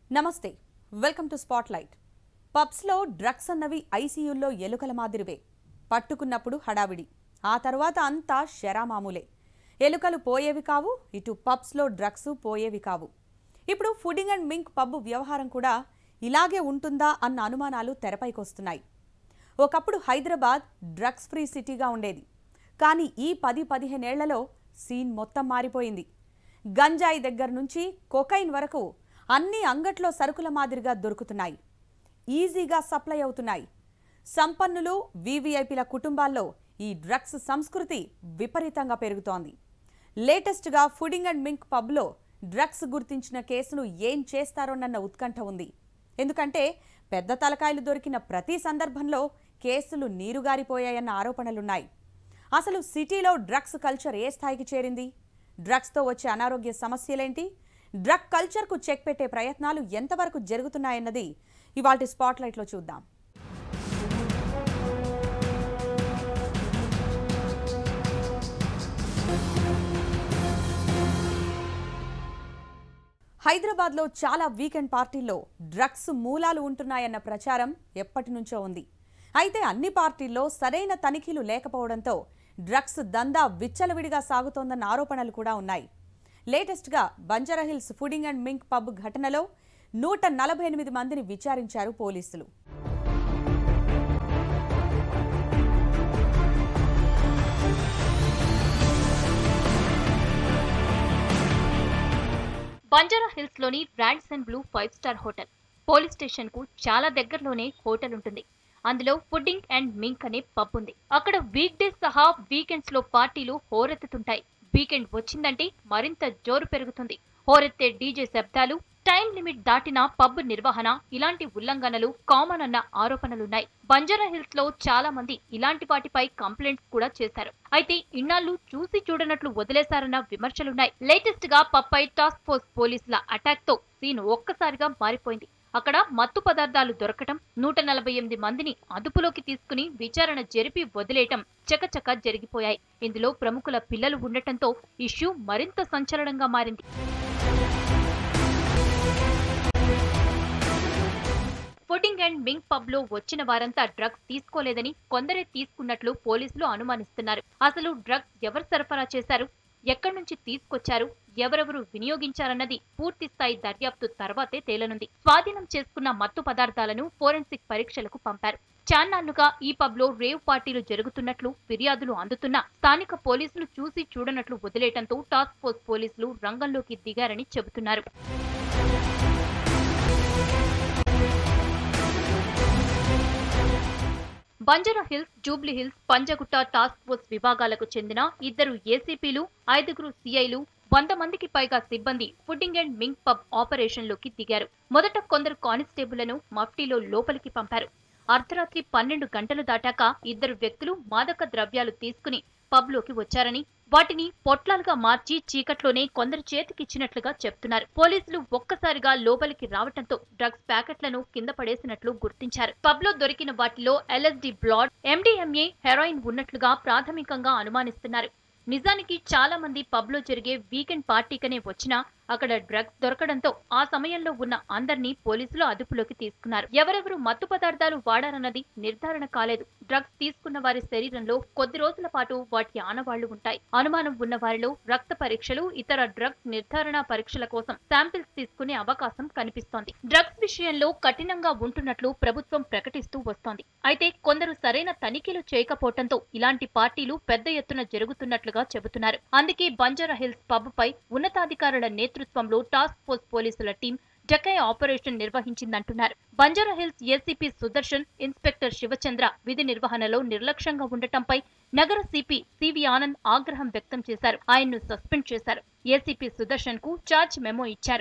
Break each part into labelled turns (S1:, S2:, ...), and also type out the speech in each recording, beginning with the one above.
S1: నమస్తే welcome to spotlight పబ్స్లో drugs అన్నవి ఐసీయూల్లో ఎలుకల మాదిరివే పట్టుకున్నప్పుడు హడావిడి ఆ తర్వాత అంతా శరామామూలే ఎలుకలు పోయేవి కావు ఇటు పబ్స్లో డ్రగ్స్ పోయేవి కావు ఇప్పుడు ఫుడింగ్ అండ్ మింక్ పబ్ వ్యవహారం కూడా ఇలాగే ఉంటుందా అన్న అనుమానాలు తెరపైకొస్తున్నాయి ఒకప్పుడు హైదరాబాద్ డ్రగ్స్ ఫ్రీ సిటీగా ఉండేది కానీ ఈ పది పదిహేనేళ్లలో సీన్ మొత్తం మారిపోయింది గంజాయి దగ్గర నుంచి కొకైన్ వరకు అన్ని అంగట్లో సరుకుల మాదిరిగా దొరుకుతున్నాయి ఈజీగా సప్లై అవుతున్నాయి సంపన్నులు వీవీఐపీల కుటుంబాల్లో ఈ డ్రగ్స్ సంస్కృతి విపరీతంగా పెరుగుతోంది లేటెస్ట్గా ఫుడింగ్ అండ్ మింక్ పబ్లో డ్రగ్స్ గుర్తించిన కేసును ఏం చేస్తారోనన్న ఉత్కంఠ ఉంది ఎందుకంటే పెద్ద తలకాయలు దొరికిన ప్రతి సందర్భంలో కేసులు నీరుగారిపోయాయన్న ఆరోపణలున్నాయి అసలు సిటీలో డ్రగ్స్ కల్చర్ ఏ స్థాయికి చేరింది డ్రగ్స్తో వచ్చే అనారోగ్య సమస్యలేంటి డ్రగ్ కల్చర్కు చెక్ పెట్టే ప్రయత్నాలు ఎంతవరకు జరుగుతున్నాయన్నది ఇవాటి స్పాట్లైట్లో చూద్దాం హైదరాబాద్లో చాలా వీకెండ్ పార్టీల్లో డ్రగ్స్ మూలాలు ఉంటున్నాయన్న ప్రచారం ఎప్పటి నుంచో ఉంది అయితే అన్ని పార్టీల్లో సరైన తనిఖీలు లేకపోవడంతో డ్రగ్స్ దందా విచ్చలవిడిగా సాగుతోందన్న ఆరోపణలు కూడా ఉన్నాయి లేటెస్ట్గా Banjara Hills pudding and mink pub ఘటనలో నూట నలభై ఎనిమిది మందిని విచారించారు పోలీసులు
S2: బంజారా హిల్స్ లోని brands and Blu five star hotel police station కు చాలా దగ్గరలోనే హోటల్ ఉంటుంది అందులో ఫుడ్డింగ్ అండ్ మింక్ అనే పబ్ ఉంది అక్కడ వీక్ డేస్ సహా వీకెండ్స్ లో పార్టీలు హోరెత్తుతుంటాయి వీకెండ్ వచ్చిందంటే మరింత జోరు పెరుగుతుంది హోరెత్తే డీజే శబ్దాలు టైం లిమిట్ దాటిన పబ్ నిర్వహణ ఇలాంటి ఉల్లంఘనలు కామన్ అన్న ఆరోపణలున్నాయి బంజారా హిల్స్ లో చాలా మంది ఇలాంటి వాటిపై కంప్లైంట్స్ కూడా చేశారు అయితే ఇన్నాళ్లు చూసి చూడనట్లు వదిలేశారన్న విమర్శలున్నాయి లేటెస్ట్ గా పబ్ పై టాస్క్ ఫోర్స్ పోలీసుల అటాక్ తో సీన్ ఒక్కసారిగా మారిపోయింది అక్కడ మత్తు పదార్థాలు దొరకటం నూట నలభై ఎనిమిది మందిని అదుపులోకి తీసుకుని విచారణ జరిపి వదిలేయటం చకచక జరిగిపోయాయి ఇందులో ప్రముఖుల పిల్లలు ఉండటంతో ఇష్యూ మరింత సంచలనంగా మారింది ఫుడింగ్ అండ్ మింగ్ పబ్ లో వచ్చిన వారంతా డ్రగ్స్ తీసుకోలేదని కొందరే తీసుకున్నట్లు పోలీసులు అనుమానిస్తున్నారు అసలు డ్రగ్స్ ఎవరు సరఫరా చేశారు ఎక్కడి నుంచి తీసుకొచ్చారు ఎవరెవరు వినియోగించారన్నది పూర్తి స్థాయి దర్యాప్తు తర్వాతే తేలనుంది స్వాధీనం చేసుకున్న మత్తు పదార్థాలను ఫోరెన్సిక్ పరీక్షలకు పంపారు చాన్నాళ్లుగా ఈ పబ్ లో రేవ్ పార్టీలు జరుగుతున్నట్లు ఫిర్యాదులు అందుతున్నా స్థానిక పోలీసులు చూసి చూడనట్లు వదిలేయటంతో టాస్క్ ఫోర్స్ పోలీసులు రంగంలోకి దిగారని చెబుతున్నారు Banjara Hills Jubilee Hills Panjagutta task force విభాగాలకు చెందిన ఇద్దరు ఏసీపీలు ఐదుగురు సిఐలు వంద మందికి పైగా సిబ్బంది ఫుడ్డింగ్ అండ్ మింక్ పబ్ ఆపరేషన్లోకి దిగారు మొదట కొందరు కానిస్టేబుళ్లను మఫ్టీలో లోపలికి పంపారు అర్ధరాత్రి పన్నెండు గంటలు దాటాక ఇద్దరు వ్యక్తులు మాదక ద్రవ్యాలు తీసుకుని పబ్లోకి వచ్చారని వాటిని పొట్లాలుగా మార్చి చీకట్లోనే కొందరు చేతికిచ్చినట్లుగా చెప్తున్నారు పోలీసులు ఒక్కసారిగా లోపలికి రావటంతో డ్రగ్స్ ప్యాకెట్లను కింద పడేసినట్లు గుర్తించారు పబ్ లో దొరికిన వాటిలో ఎల్ఎస్డి బ్లాడ్ ఎండిఎంఏ హెరాయిన్ ఉన్నట్లుగా ప్రాథమికంగా అనుమానిస్తున్నారు నిజానికి చాలా మంది పబ్ లో జరిగే వీకెండ్ పార్టీకనే వచ్చినా అక్కడ డ్రగ్స్ దొరకడంతో ఆ సమయంలో ఉన్న అందర్నీ పోలీసులు అదుపులోకి తీసుకున్నారు ఎవరెవరు మత్తు పదార్థాలు వాడారన్నది నిర్ధారణ కాలేదు డ్రగ్స్ తీసుకున్న వారి శరీరంలో కొద్ది రోజుల పాటు వాటి ఆనవాళ్లు ఉంటాయి అనుమానం ఉన్న వారిలో రక్త పరీక్షలు ఇతర డ్రగ్స్ నిర్ధారణ పరీక్షల కోసం శాంపిల్స్ తీసుకునే అవకాశం కనిపిస్తోంది డ్రగ్స్ విషయంలో కఠినంగా ఉంటున్నట్లు ప్రభుత్వం ప్రకటిస్తూ వస్తోంది అయితే కొందరు సరైన తనిఖీలు చేయకపోవడంతో ఇలాంటి పార్టీలు పెద్ద ఎత్తున జరుగుతున్నట్లుగా చెబుతున్నారు అందుకే బంజారా హిల్స్ పబ్ పై ఉన్నతాధికారుల నేతృత్వంలో టాస్క్ ఫోర్స్ పోలీసుల టీం డకై ఆపరేషన్ నిర్వహించిందంటున్నారు Banjara Hills ACP Sudarshan inspector Shivachandra విధి నిర్వహణలో నిర్లక్ష్యంగా ఉండటంపై నగర సిపి సివి ఆనంద్ ఆగ్రహం వ్యక్తం చేశారు ఆయన్ను సస్పెండ్ చేశారు ఏసీపీ సుదర్శన్ కు చార్జ్ మెమో ఇచ్చారు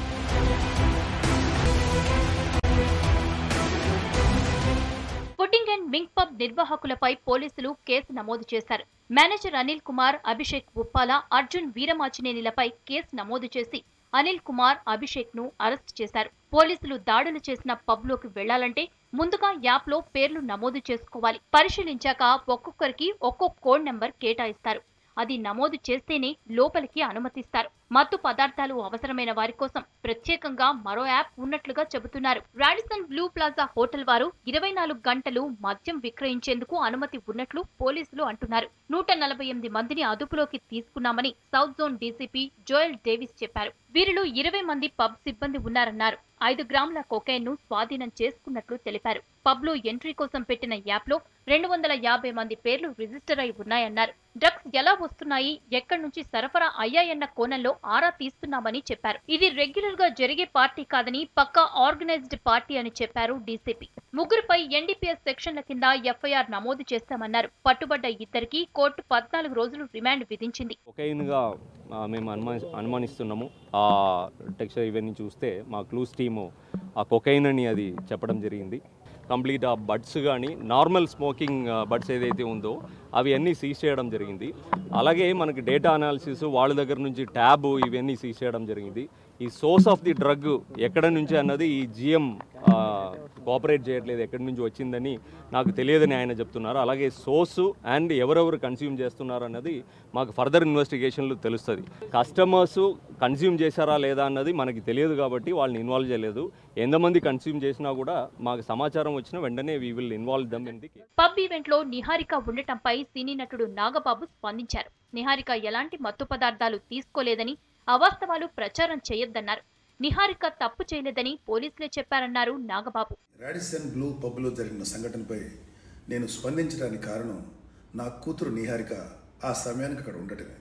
S2: ఫుడ్డింగ్ అండ్ మింక్ పబ్ నిర్వాహకులపై పోలీసులు కేసు నమోదు చేశారు మేనేజర్ అనిల్ కుమార్ అభిషేక్ ఉప్పాల అర్జున్ వీరమాచినేనిలపై కేసు నమోదు చేసి అనిల్ కుమార్ అభిషేక్ ను అరెస్ట్ చేశారు పోలీసులు దాడులు చేసిన పబ్ లోకి వెళ్లాలంటే ముందుగా యాప్ లో పేర్లు నమోదు చేసుకోవాలి పరిశీలించాక ఒక్కొక్కరికి ఒక్కో కోడ్ నెంబర్ కేటాయిస్తారు అది నమోదు చేస్తేనే లోపలికి అనుమతిస్తారు మత్తు పదార్థాలు అవసరమైన వారి కోసం ప్రత్యేకంగా మరో యాప్ ఉన్నట్లుగా చెబుతున్నారు రాడిసన్ బ్లూ ప్లాజా హోటల్ వారు ఇరవై నాలుగు గంటలు మద్యం విక్రయించేందుకు అనుమతి ఉన్నట్లు పోలీసులు అంటున్నారు నూట నలభై ఎనిమిది మందిని అదుపులోకి తీసుకున్నామని south zone DCP Joel Davis చెప్పారు వీరిలో ఇరవై మంది పబ్ సిబ్బంది ఉన్నారన్నారు ఐదు గ్రాముల కొకైన్ ను స్వాధీనం చేసుకున్నట్లు తెలిపారు పబ్ లో ఎంట్రీ కోసం పెట్టిన యాప్ లో రెండు వందల యాభై మంది పేర్లు రిజిస్టర్ అయి ఉన్నాయన్నారు డ్రగ్స్ ఎలా వస్తున్నాయి ఎక్కడి నుంచి సరఫరా అయ్యాయన్న కోణంలో ఆరా తీస్తున్నామని చెప్పారు ఇది రెగ్యులర్ గా జరిగే పార్టీ కాదని పక్కా ఆర్గనైజ్డ్ పార్టీ అని చెప్పారు డీసీపీ ముగ్గురుపై ఎన్డీపీఎస్ సెక్షన్ల కింద ఎఫ్ఐఆర్ నమోదు చేస్తామన్నారు పట్టుబడ్డ ఇద్దరికి కోర్టు పద్నాలుగు రోజులు రిమాండ్ విధించింది
S3: కొకైన్గా ఆ, మేము అనుమాని అనుమానిస్తున్నాము ఆ టెక్స్చర్ ఇవన్నీ చూస్తే మా క్లూస్ టీము ఆ కొకైన్ అని అది చెప్పడం జరిగింది కంప్లీట్ ఆ బడ్స్ కానీ నార్మల్ స్మోకింగ్ బడ్స్ ఏదైతే ఉందో అవి అన్నీ సీజ్ చేయడం జరిగింది అలాగే మనకి డేటా అనాలిసిస్ వాళ్ళ దగ్గర నుంచి ట్యాబ్ ఇవన్నీ సీజ్ చేయడం జరిగింది ఈ సోర్స్ ఆఫ్ ది డ్రగ్ ఎక్కడ నుంచి అన్నది ఈ జిఎం కోఆపరేట్ చేయట్లేదు ఎక్కడి నుంచి వచ్చిందని నాకు తెలియదని ఆయన చెప్తున్నారు అలాగే సోర్సు అండ్ ఎవరెవరు కన్స్యూమ్ చేస్తున్నారు అన్నది మాకు ఫర్దర్ ఇన్వెస్టిగేషన్లు తెలుస్తుంది కస్టమర్స్ కన్స్యూమ్ చేశారా లేదా అన్నది మనకి తెలియదు కాబట్టి వాళ్ళని ఇన్వాల్వ్ చేయలేదు ఎంతమంది కన్స్యూమ్ చేసినా కూడా మాకు సమాచారం వచ్చిన వెంటనే we will involve them in the
S2: pub event లో నిహారిక ఉండటంపై సినీ నటుడు నాగబాబు స్పందించారు నిహారిక ఎలాంటి మత్తు పదార్థాలు తీసుకోలేదని అవాస్తవాలు ప్రచారం చేయొద్దన్నారు నిహారిక తప్పు చేయలేదని పోలీసులే చెప్పారన్నారు నాగబాబు
S4: రాడిసన్ బ్లూ పబ్లో జరిగిన సంఘటనపై నేను స్పందించడానికి కారణం నా కూతురు నిహారిక ఆ సమయానికి అక్కడ ఉండటమే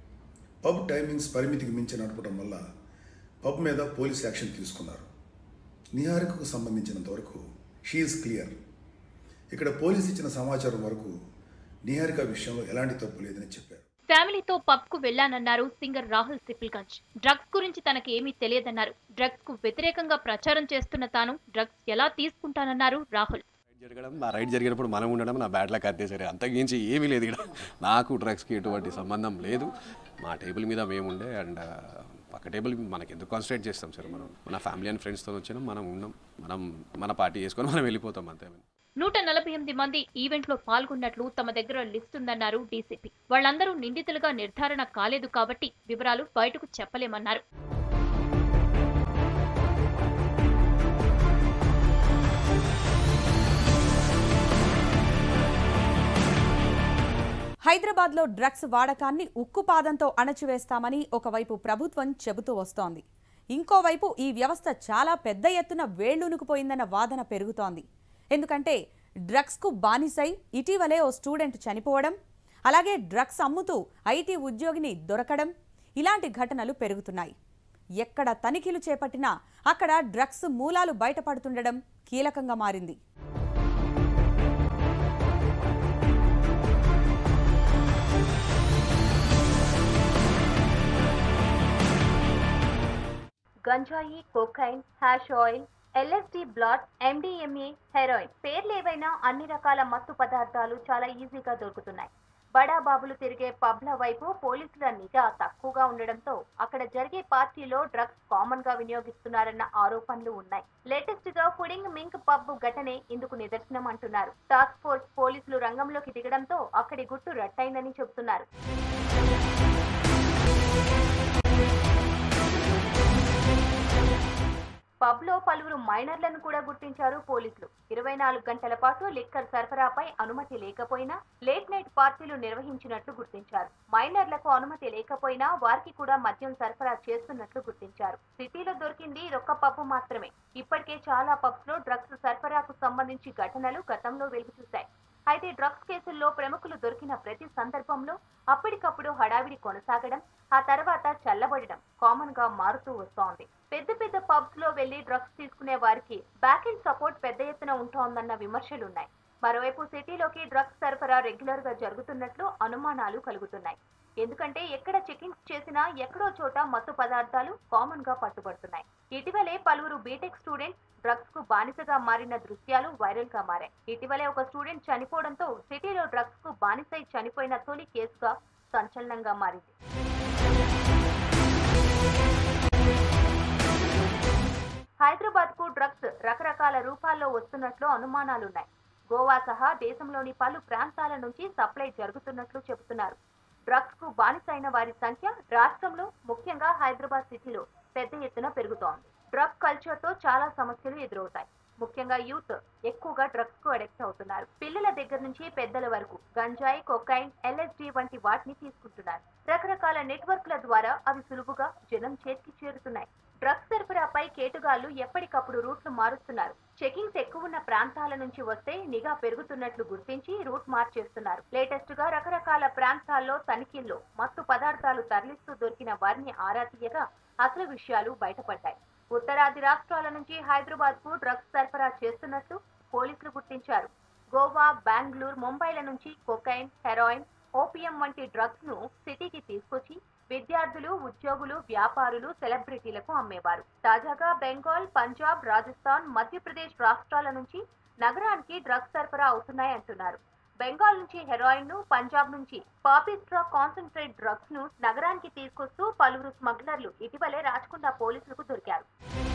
S4: పబ్ టైమింగ్స్ పరిమితికి మించి నడపడం వల్ల పబ్ మీద పోలీస్ యాక్షన్ తీసుకున్నారు నిహారికకు సంబంధించినంత వరకు షీఈస్ క్లియర్ ఇక్కడ పోలీస్ ఇచ్చిన సమాచారం వరకు నిహారిక విషయంలో ఎలాంటి తప్పు లేదని చెప్పారు
S2: ఫ్యామిలీతో పబ్ కు వెళ్లానన్నారు సింగర్ రాహుల్ సిపిల్గంజ్ డ్రగ్స్ గురించి తనకి ఏమీ తెలియదన్నారు డ్రగ్స్ కు వ్యతిరేకంగా ప్రచారం చేస్తున్న తాను డ్రగ్స్ ఎలా తీసుకుంటానన్నారు రాహుల్
S5: రైడ్ జరగడం నా రైడ్ జరిగినప్పుడు మనం ఉండడం నా బ్యాడ్ లక్ అంతే సరే అంతకుమించి ఏమీ లేదు ఇక్కడ నాకు డ్రగ్స్కి ఎటువంటి సంబంధం లేదు మా టేబుల్ మీద మేము ఉండే అండ్ పక్క టేబుల్ మనకి ఎందుకు కాన్సన్ట్రేట్ చేస్తాం సార్ మనం మన ఫ్యామిలీ అండ్ ఫ్రెండ్స్తో వచ్చినాం మనం ఉన్నాం మనం మన పార్టీ చేసుకొని మనం వెళ్ళిపోతాం అంతే
S2: నూట నలభై ఎనిమిది మంది ఈవెంట్ లో పాల్గొన్నట్లు తమ దగ్గర లిస్ట్ ఉందన్నారు డీసీపీ వాళ్ళందరూ నిందితులుగా నిర్ధారణ కాలేదు కాబట్టి వివరాలు బయటకు చెప్పలేమన్నారు
S1: హైదరాబాద్లో డ్రగ్స్ వాడకాన్ని ఉక్కుపాదంతో అణచివేస్తామని ఒకవైపు ప్రభుత్వం చెబుతూ వస్తోంది ఇంకోవైపు ఈ వ్యవస్థ చాలా పెద్ద ఎత్తున వేళ్లూనుకుపోయిందన్న వాదన పెరుగుతోంది ఎందుకంటే డ్రగ్స్కు బానిసై ఇటీవలే ఓ స్టూడెంట్ చనిపోవడం అలాగే డ్రగ్స్ అమ్ముతూ ఐటీ ఉద్యోగిని దొరకడం ఇలాంటి ఘటనలు పెరుగుతున్నాయి ఎక్కడ తనిఖీలు చేపట్టినా అక్కడ డ్రగ్స్ మూలాలు బయటపడుతుండడం కీలకంగా మారింది
S2: గంజాయి cocaine hash oil LSD blot MDMA heroin పేర్లు ఏవైనా అన్ని రకాల మత్తు పదార్థాలు చాలా ఈజీగా దొరుకుతున్నాయి బడా బాబులు తిరిగే పబ్ల వైపు పోలీసుల నిఘా తక్కువగా ఉండడంతో అక్కడ జరిగే పార్టీలో డ్రగ్స్ కామన్ గా వినియోగిస్తున్నారన్న ఆరోపణలు ఉన్నాయి లేటెస్ట్ గా ఫుడింగ్ మింక్ పబ్ ఘటనే ఇందుకు నిదర్శనం అంటున్నారు టాస్క్ ఫోర్స్ పోలీసులు రంగంలోకి దిగడంతో అక్కడి గుట్టు రట్టయిందని చెబుతున్నారు పబ్ లో పలువురు మైనర్లను కూడా గుర్తించారు పోలీసులు ఇరవై నాలుగు గంటల పాటు లిక్కర్ సరఫరాపై అనుమతి లేకపోయినా లేట్ నైట్ పార్టీలు నిర్వహించినట్లు గుర్తించారు మైనర్లకు అనుమతి లేకపోయినా వారికి కూడా మద్యం సరఫరా చేస్తున్నట్లు గుర్తించారు సిటీలో దొరికింది ఇదొక్క పబ్ మాత్రమే ఇప్పటికే చాలా పబ్స్ లో డ్రగ్స్ సరఫరాకు సంబంధించి ఘటనలు గతంలో వెలుగు చూశాయి అయితే డ్రగ్స్ కేసుల్లో ప్రముఖులు దొరికిన ప్రతి సందర్భంలో అప్పటికప్పుడు హడావిడి కొనసాగడం ఆ తర్వాత చల్లబడడం కామన్ గా మారుతూ వస్తోంది పెద్ద పెద్ద పబ్స్ లో వెళ్లి డ్రగ్స్ తీసుకునే వారికి బ్యాక్ అండ్ సపోర్ట్ పెద్ద ఎత్తున ఉంటోందన్న విమర్శలున్నాయి మరోవైపు సిటీలోకి డ్రగ్స్ సరఫరా రెగ్యులర్ గా జరుగుతున్నట్లు అనుమానాలు కలుగుతున్నాయి ఎందుకంటే ఎక్కడ చెకింగ్స్ చేసినా ఎక్కడో చోట మత్తు పదార్థాలు కామన్ గా పట్టుబడుతున్నాయి ఇటీవలే పలువురు బీటెక్ స్టూడెంట్స్ డ్రగ్స్ కు బానిసగా మారిన దృశ్యాలు వైరల్ గా మారాయి ఇటీవలే ఒక స్టూడెంట్ చనిపోవడంతో సిటీలో డ్రగ్స్ కు బానిసై చనిపోయిన తొలి కేసుగా సంచలనంగా మారింది హైదరాబాద్ కు డ్రగ్స్ రకరకాల రూపాల్లో వస్తున్నట్లు అనుమానాలున్నాయి గోవా సహా దేశంలోని పలు ప్రాంతాల నుంచి సప్లై జరుగుతున్నట్లు చెబుతున్నారు డ్రగ్స్ కు బానిసైన వారి సంఖ్య రాష్ట్రంలో ముఖ్యంగా హైదరాబాద్ సిటీలో పెద్ద ఎత్తున పెరుగుతోంది డ్రగ్ కల్చర్ తో చాలా సమస్యలు ఎదురవుతాయి ముఖ్యంగా యూత్ ఎక్కువగా డ్రగ్స్ కు అడిక్ట్ అవుతున్నారు పిల్లల దగ్గర నుంచి పెద్దల వరకు గంజాయి కొకైన్ ఎల్ఎస్డి వంటి వాటిని తీసుకుంటున్నారు రకరకాల నెట్వర్క్ల ద్వారా అవి సులువుగా జనం చేతికి చేరుతున్నాయి డ్రగ్స్ సరఫరాపై కేటుగాళ్లు ఎప్పటికప్పుడు రూట్లు మారుస్తున్నారు చెకింగ్స్ ఎక్కువ ఉన్న ప్రాంతాల నుంచి వస్తే నిఘా పెరుగుతున్నట్లు గుర్తించి రూట్ మార్చేస్తున్నారు లేటెస్ట్ గా రకరకాల ప్రాంతాల్లో తనిఖీల్లో మత్తు పదార్థాలు తరలిస్తూ దొరికిన వారిని ఆరా తీయగా అసలు విషయాలు బయటపడ్డాయి ఉత్తరాది రాష్ట్రాల నుంచి హైదరాబాద్ కు డ్రగ్స్ సరఫరా చేస్తున్నట్లు పోలీసులు గుర్తించారు గోవా బెంగళూరు ముంబైల నుంచి కొకైన్ హెరాయిన్ ఓపియం వంటి డ్రగ్స్ ను సిటీకి తీసుకొచ్చి విద్యార్థులు ఉద్యోగులు వ్యాపారులు సెలబ్రిటీలకు అమ్మేవారు తాజాగా బెంగాల్ పంజాబ్ రాజస్థాన్ మధ్యప్రదేశ్ రాష్ట్రాల నుంచి నగరానికి డ్రగ్స్ సరఫరా అవుతున్నాయంటున్నారు బెంగాల్ నుంచి హెరాయిన్ ను పంజాబ్ నుంచి పాపిస్ట్రా కాన్సన్ట్రేట్ డ్రగ్స్ ను నగరానికి తీసుకొస్తూ పలువురు స్మగ్లర్లు ఇటీవలే రాచకొండ పోలీసులకు దొరికారు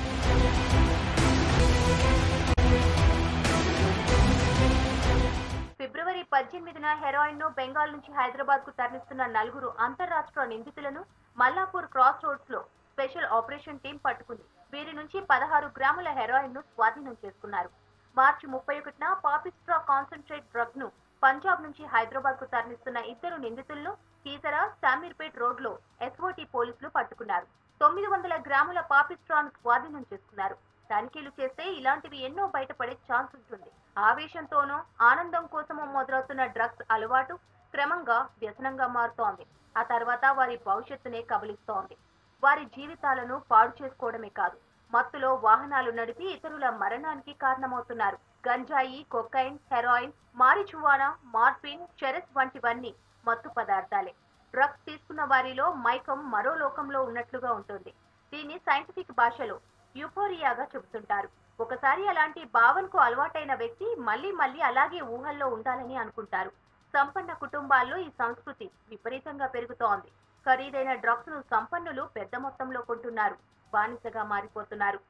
S2: ఫిబ్రవరి పద్దెనిమిదిన హెరాయిన్ ను బెంగాల్ నుంచి హైదరాబాద్ కు తరలిస్తున్న నలుగురు అంతర్రాష్ట్ర నిందితులను మల్లాపూర్ క్రాస్ రోడ్స్ లో స్పెషల్ ఆపరేషన్ టీం పట్టుకుంది వీరి నుంచి పదహారు గ్రాముల హెరాయిన్ ను స్వాధీనం చేసుకున్నారు మార్చి ముప్పై ఒకటిన పాపిస్ట్రా కాన్సన్ట్రేట్ డ్రగ్ ను పంజాబ్ నుంచి హైదరాబాద్ కు తరలిస్తున్న ఇద్దరు నిందితులను కీసరా శామీర్పేట్ రోడ్ లో ఎస్ఓటీ పోలీసులు పట్టుకున్నారు తొమ్మిది వందల గ్రాముల పాపిస్ట్రాను స్వాధీనం చేసుకున్నారు తనిఖీలు చేస్తే ఇలాంటివి ఎన్నో బయటపడే ఛాన్స్ ఉంటుంది ఆవేశంతోనో ఆనందం కోసమో మొదలవుతున్న డ్రగ్స్ అలవాటు క్రమంగా వ్యసనంగా మారుతోంది ఆ తర్వాత వారి భవిష్యత్తునే కబలిస్తోంది వారి జీవితాలను పాడు చేసుకోవడమే కాదు మత్తులో వాహనాలు నడిపి ఇతరుల మరణానికి కారణమవుతున్నారు గంజాయి కొకైన్ హెరాయిన్ మారిజువానా మార్ఫిన్ చెరస్ వంటివన్నీ మత్తు పదార్థాలే డ్రగ్స్ తీసుకున్న వారిలో మైకం మరో లోకంలో ఉన్నట్లుగా ఉంటుంది దీన్ని సైంటిఫిక్ భాషలో యూఫోరియాగా చెబుతుంటారు ఒకసారి అలాంటి భావనకు అలవాటైన వ్యక్తి మళ్ళీ మళ్ళీ అలాగే ఊహల్లో ఉండాలని అనుకుంటారు సంపన్న కుటుంబాల్లో ఈ సంస్కృతి విపరీతంగా పెరుగుతోంది ఖరీదైన డ్రగ్స్ ను సంపన్నులు పెద్ద మొత్తంలో కొంటున్నారు బానిసగా మారిపోతున్నారు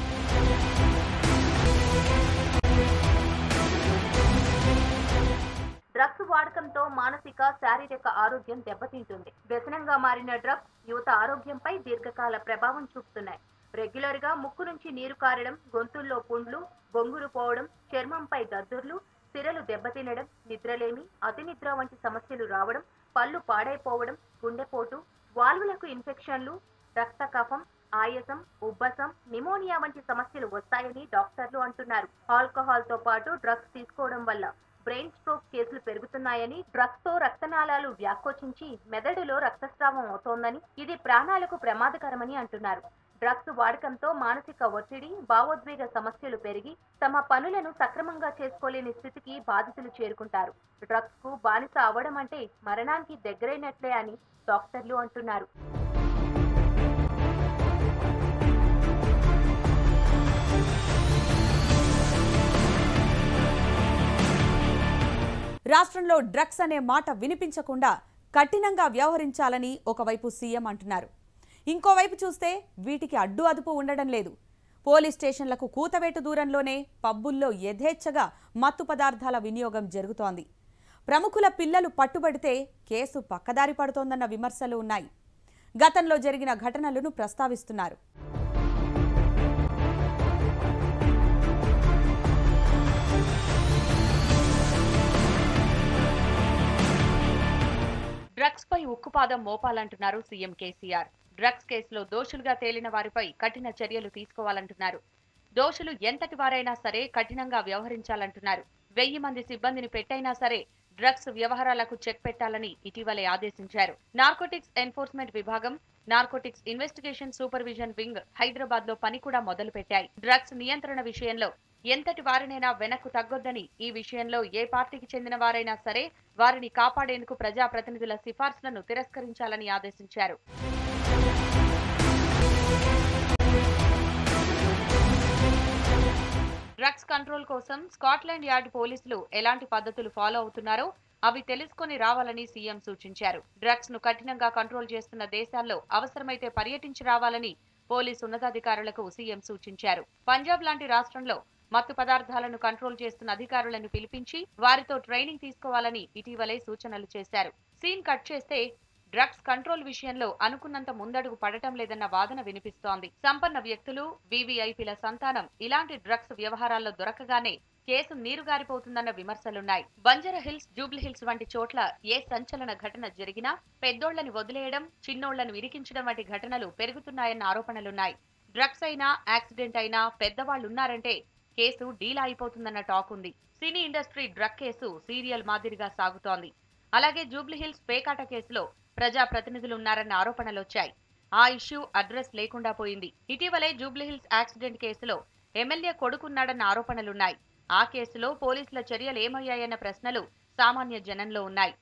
S2: డ్రగ్స్ వాడకంతో మానసిక శారీరక ఆరోగ్యం దెబ్బతింటుంది వ్యసనంగా మారిన డ్రగ్స్ యువత ఆరోగ్యంపై దీర్ఘకాల ప్రభావం చూపుతున్నాయి రెగ్యులర్ గా ముక్కు నుంచి నీరు కారడం గొంతుల్లో పుండ్లు బొంగురు పోవడం చర్మంపై దద్దుర్లు సిరలు దెబ్బతినడం నిద్రలేమి అతి నిద్ర వంటి సమస్యలు రావడం పళ్ళు పాడైపోవడం గుండెపోటు వాల్వులకు ఇన్ఫెక్షన్లు రక్త కఫం ఆయాసం ఉబ్బసం నిమోనియా వంటి సమస్యలు వస్తాయని డాక్టర్లు అంటున్నారు ఆల్కహాల్ తో పాటు డ్రగ్స్ తీసుకోవడం వల్ల బ్రెయిన్ స్ట్రోక్ కేసులు పెరుగుతున్నాయని డ్రగ్స్ తో రక్తనాళాలు వ్యాకోచించి మెదడులో రక్తస్రావం అవుతోందని ఇది ప్రాణాలకు ప్రమాదకరమని అంటున్నారు డ్రగ్స్ వాడకంతో మానసిక ఒత్తిడి భావోద్వేగ సమస్యలు పెరిగి తమ పనులను సక్రమంగా చేసుకోలేని స్థితికి బాధితులు చేరుకుంటారు డ్రగ్స్ కు బానిస అవ్వడం అంటే మరణానికి దగ్గరైనట్లే అని డాక్టర్లు అంటున్నారు
S1: రాష్ట్రంలో డ్రగ్స్ అనే మాట వినిపించకుండా కఠినంగా వ్యవహరించాలని ఒకవైపు సీఎం అంటున్నారు ఇంకోవైపు చూస్తే వీటికి అడ్డు అదుపు ఉండడం లేదు పోలీస్ స్టేషన్లకు కూతవేటు దూరంలోనే పబ్బుల్లో యథేచ్ఛగా మత్తు పదార్థాల వినియోగం జరుగుతోంది ప్రముఖుల పిల్లలు పట్టుబడితే కేసు పక్కదారి పడుతోందన్న విమర్శలు ఉన్నాయి గతంలో జరిగిన ఘటనలను ప్రస్తావిస్తున్నారు
S6: డ్రగ్స్ పై ఉక్కుపాదం మోపాలంటున్నారు సీఎం కేసీఆర్ డ్రగ్స్ కేసులో దోషులుగా తేలిన వారిపై కఠిన చర్యలు తీసుకోవాలంటున్నారు దోషులు ఎంతటి వారైనా సరే కఠినంగా వ్యవహరించాలంటున్నారు వెయ్యి మంది సిబ్బందిని పెట్టైనా సరే డ్రగ్స్ వ్యవహారాలకు చెక్ పెట్టాలని ఇటీవలే ఆదేశించారు నార్కోటిక్స్ ఎన్ఫోర్స్మెంట్ విభాగం narcotics investigation supervision wing Hyderabad లో పని కూడా మొదలుపెట్టాయి డ్రగ్స్ నియంత్రణ విషయంలో ఎంతటి వారినైనా వెనక్కు తగ్గొద్దని ఈ విషయంలో ఏ పార్టీకి చెందిన వారైనా సరే వారిని కాపాడేందుకు ప్రజాప్రతినిధుల సిఫార్సులను తిరస్కరించాలని ఆదేశించారు డ్రగ్స్ కంట్రోల్ కోసం స్కాట్లాండ్ యార్డ్ పోలీసులు ఎలాంటి పద్ధతులు ఫాలో అవుతున్నారో అవి తెలుసుకొని రావాలని సీఎం సూచించారు డ్రగ్స్ ను కఠినంగా కంట్రోల్ చేస్తున్న దేశాల్లో అవసరమైతే పర్యటించి రావాలని పోలీసు ఉన్నతాధికారులకు సీఎం సూచించారు పంజాబ్ లాంటి రాష్ట్రంలో మత్తు పదార్థాలను కంట్రోల్ చేస్తున్న అధికారులను పిలిపించి వారితో ట్రైనింగ్ తీసుకోవాలని ఇటీవలే సూచనలు చేశారు సీన్ కట్ చేస్తే డ్రగ్స్ కంట్రోల్ విషయంలో అనుకున్నంత ముందడుగు పడటం లేదన్న వాదన వినిపిస్తోంది సంపన్న వ్యక్తులు వీవీఐపీల సంతానం ఇలాంటి డ్రగ్స్ వ్యవహారాల్లో దొరకగానే కేసు నీరుగారిపోతుందన్న విమర్శలున్నాయి బంజారా హిల్స్ జూబ్లీ హిల్స్ వంటి చోట్ల ఏ సంచలన ఘటన జరిగినా పెద్దోళ్లని వదిలేయడం చిన్నోళ్లను ఇరికించడం వంటి ఘటనలు పెరుగుతున్నాయన్న ఆరోపణలున్నాయి డ్రగ్స్ అయినా యాక్సిడెంట్ అయినా పెద్దవాళ్లున్నారంటే కేసు డీల్ అయిపోతుందన్న టాక్ ఉంది cine industry drug case serial మాదిరిగా సాగుతోంది అలాగే జూబ్లీహిల్స్ పేకాట కేసులో ప్రజా ప్రతినిధులు ఉన్నారన్న ఆరోపణలొచ్చాయి ఆ ఇష్యూ అడ్రస్ లేకుండా పోయింది ఇటీవలే జూబ్లీహిల్స్ యాక్సిడెంట్ కేసులో ఎమ్మెల్యే కొడుకున్నాడన్న ఆరోపణలున్నాయి ఆ కేసులో పోలీసుల చర్యలు ఏమయ్యాయన్న ప్రశ్నలు సామాన్య జనంలో ఉన్నాయి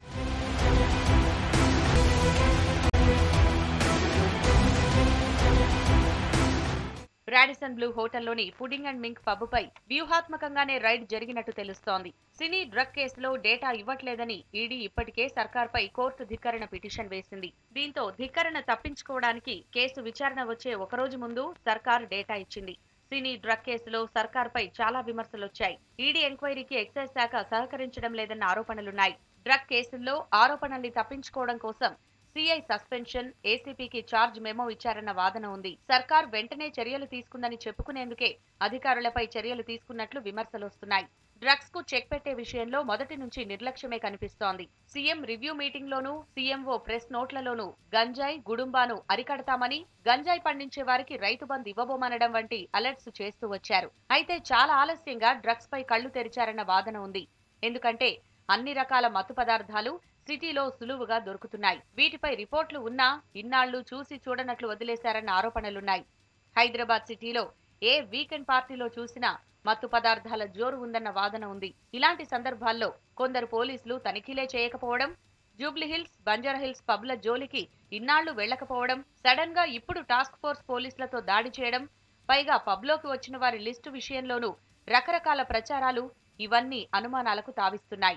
S6: రాడిసన్ బ్లూ హోటల్లోని పుడింగ్ అండ్ మింక్ పబ్పై వ్యూహాత్మకంగానే రైడ్ జరిగినట్టు తెలుస్తోంది సినీ డ్రగ్ కేసులో డేటా ఇవ్వట్లేదని ఈడీ ఇప్పటికే సర్కార్పై కోర్టు ధిక్కరణ పిటిషన్ వేసింది దీంతో ధిక్కరణ తప్పించుకోవడానికి కేసు విచారణ వచ్చే ఒకరోజు ముందు సర్కార్ డేటా ఇచ్చింది సినీ డ్రగ్ కేసులో సర్కార్పై చాలా విమర్శలొచ్చాయి ఈడీ ఎంక్వైరీకి ఎక్సైజ్ శాఖ సహకరించడం లేదన్న ఆరోపణలున్నాయి డ్రగ్ కేసుల్లో ఆరోపణల్ని తప్పించుకోవడం కోసం సిఐ సస్పెన్షన్ ఏసీపీకి చార్జ్ మెమో ఇచ్చారన్న వాదన ఉంది సర్కార్ వెంటనే చర్యలు తీసుకుందని చెప్పుకునేందుకే అధికారులపై చర్యలు తీసుకున్నట్లు విమర్శలొస్తున్నాయి డ్రగ్స్ కు చెక్ పెట్టే విషయంలో మొదటి నుంచి నిర్లక్ష్యమే కనిపిస్తోంది సీఎం రివ్యూ మీటింగ్ లోనూ సీఎంఓ ప్రెస్ నోట్లలోనూ గంజాయి గుడుంబాను అరికడతామని గంజాయి పండించే వారికి రైతు బంద్ ఇవ్వబోమనడం వంటి అలర్ట్స్ చేస్తూ వచ్చారు అయితే చాలా ఆలస్యంగా డ్రగ్స్ పై కళ్లు తెరిచారన్న వాదన ఉంది ఎందుకంటే అన్ని రకాల మత్తు పదార్థాలు సిటీలో సులువుగా దొరుకుతున్నాయి వీటిపై రిపోర్ట్లు ఉన్నా ఇన్నాళ్లు చూసి చూడనట్లు వదిలేశారన్న ఆరోపణలున్నాయి హైదరాబాద్ సిటీలో ఏ వీకెండ్ పార్టీలో చూసినా మత్తు పదార్థాల జోరు ఉందన్న వాదన ఉంది ఇలాంటి సందర్భాల్లో కొందరు పోలీసులు తనిఖీలే చేయకపోవడం జూబ్లీహిల్స్ బంజారాహిల్స్ పబ్ల జోలికి ఇన్నాళ్లు వెళ్లకపోవడం సడన్ గా ఇప్పుడు టాస్క్ ఫోర్స్ పోలీసులతో దాడి చేయడం పైగా పబ్లోకి వచ్చిన వారి లిస్టు విషయంలోనూ రకరకాల ప్రచారాలు ఇవన్నీ అనుమానాలకు తావిస్తున్నాయి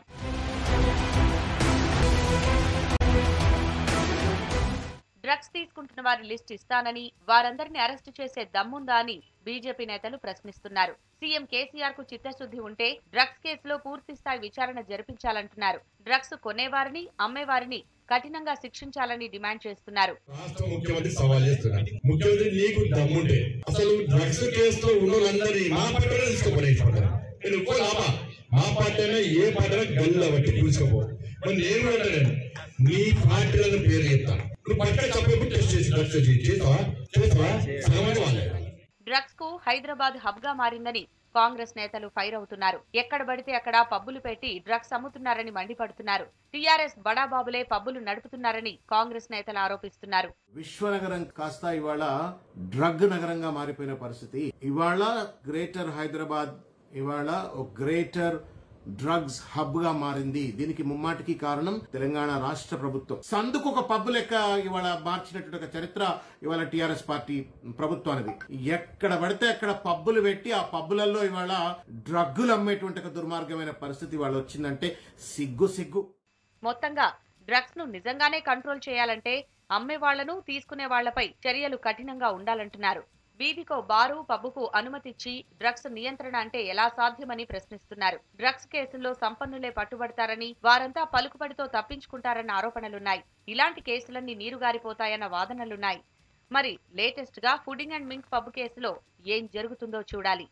S6: డ్రగ్స్ తీసుకుంటున్న వారి లిస్ట్ ఇస్తానని వారందరినీ అరెస్టు చేసే దమ్ముందా అని బీజేపీ నేతలు ప్రశ్నిస్తున్నారు సీఎం కేసీఆర్ కు చిత్తశుద్ధి ఉంటే డ్రగ్స్ కేసులో పూర్తి స్థాయి విచారణ జరిపించాలంటున్నారు డ్రగ్స్ కొనేవారిని అమ్మేవారిని కఠినంగా శిక్షించాలని డిమాండ్ చేస్తున్నారు
S7: రాష్ట్ర ముఖ్యమంత్రి సవాల్ చేస్తున్నారు ముఖ్యమంత్రి నీకు దమ్ముంటే అసలు డ్రగ్స్ కేసులో ఉన్నోళ్ళందరినీ మా పార్టీలో తీసుకోబడేసుకుంటారు నేను ఇంకో లాభా మా పార్టీ అయినా ఏ పార్టీ అయినా గల్ల బట్టి పూసుకోపో మరి నేను కూడా అంటాను నీ పార్టీలను పేరు చెప్తాను నువ్వు పట్టే తప్పేప్పుడు టెస్ట్ చేసి డ్రగ్స్ చేస్తావా చేస్తావా సగమంది వాళ్ళే
S6: డ్రగ్స్ కు హైదరాబాద్ హబ్ గా మారిందని కాంగ్రెస్ నేతలు ఫైర్ అవుతున్నారు ఎక్కడ పడితే అక్కడ పబ్బులు పెట్టి డ్రగ్స్ అమ్ముతున్నారని మండిపడుతున్నారు టీఆర్ఎస్ బడాబాబులే పబ్బులు నడుపుతున్నారని కాంగ్రెస్ నేతలు ఆరోపిస్తున్నారు
S8: విశ్వనగరం కాస్త ఇవాళ డ్రగ్ నగరంగా మారిపోయిన పరిస్థితి ఇవాళ గ్రేటర్ హైదరాబాద్ ఇవాళ ఒక గ్రేటర్ డ్రగ్స్ హబ్ గా మారింది దీనికి ముమ్మాటికి కారణం తెలంగాణ రాష్ట్ర ప్రభుత్వం సందుకు ఒక పబ్ లెక్క ఇవాళ మార్చినటువంటి ఒక చరిత్ర ఇవాళ టిఆర్ఎస్ పార్టీ ప్రభుత్వానికి ఎక్కడ పడితే అక్కడ పబ్బులు పెట్టి ఆ పబ్బులలో ఇవాళ డ్రగ్గులు అమ్మేటువంటి ఒక దుర్మార్గమైన పరిస్థితి ఇవాళ వచ్చిందంటే సిగ్గు సిగ్గు
S6: మొత్తంగా డ్రగ్స్ ను నిజంగానే కంట్రోల్ చేయాలంటే అమ్మే వాళ్లను తీసుకునే వాళ్లపై చర్యలు కఠినంగా ఉండాలంటున్నారు వీధికో బారు పబ్బుకు అనుమతిచ్చి డ్రగ్స్ నియంత్రణ అంటే ఎలా సాధ్యమని ప్రశ్నిస్తున్నారు డ్రగ్స్ కేసుల్లో సంపన్నులే పట్టుబడతారని వారంతా పలుకుబడితో తప్పించుకుంటారన్న ఆరోపణలున్నాయి ఇలాంటి కేసులన్నీ నీరుగారిపోతాయన్న వాదనలున్నాయి మరి లేటెస్ట్ గా ఫుడింగ్ అండ్ మింక్ పబ్ కేసులో ఏం జరుగుతుందో చూడాలి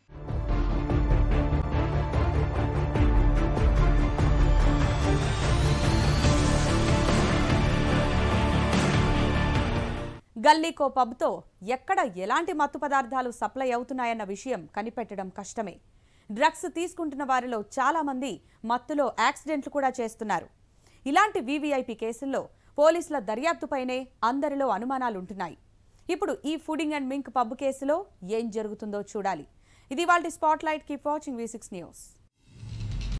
S1: గల్లీకో పబ్తో ఎక్కడ ఎలాంటి మత్తు పదార్థాలు సప్లై అవుతున్నాయన్న విషయం కనిపెట్టడం కష్టమే డ్రగ్స్ తీసుకుంటున్న వారిలో చాలామంది మత్తులో యాక్సిడెంట్లు కూడా చేస్తున్నారు ఇలాంటి వీవీఐపీ కేసుల్లో పోలీసుల దర్యాప్తుపైనే అందరిలో అనుమానాలుంటున్నాయి ఇప్పుడు ఈ ఫుడింగ్ అండ్ మింక్ పబ్ కేసులో ఏం జరుగుతుందో చూడాలి ఇది వాళ్ళ spotlight keep watching V six news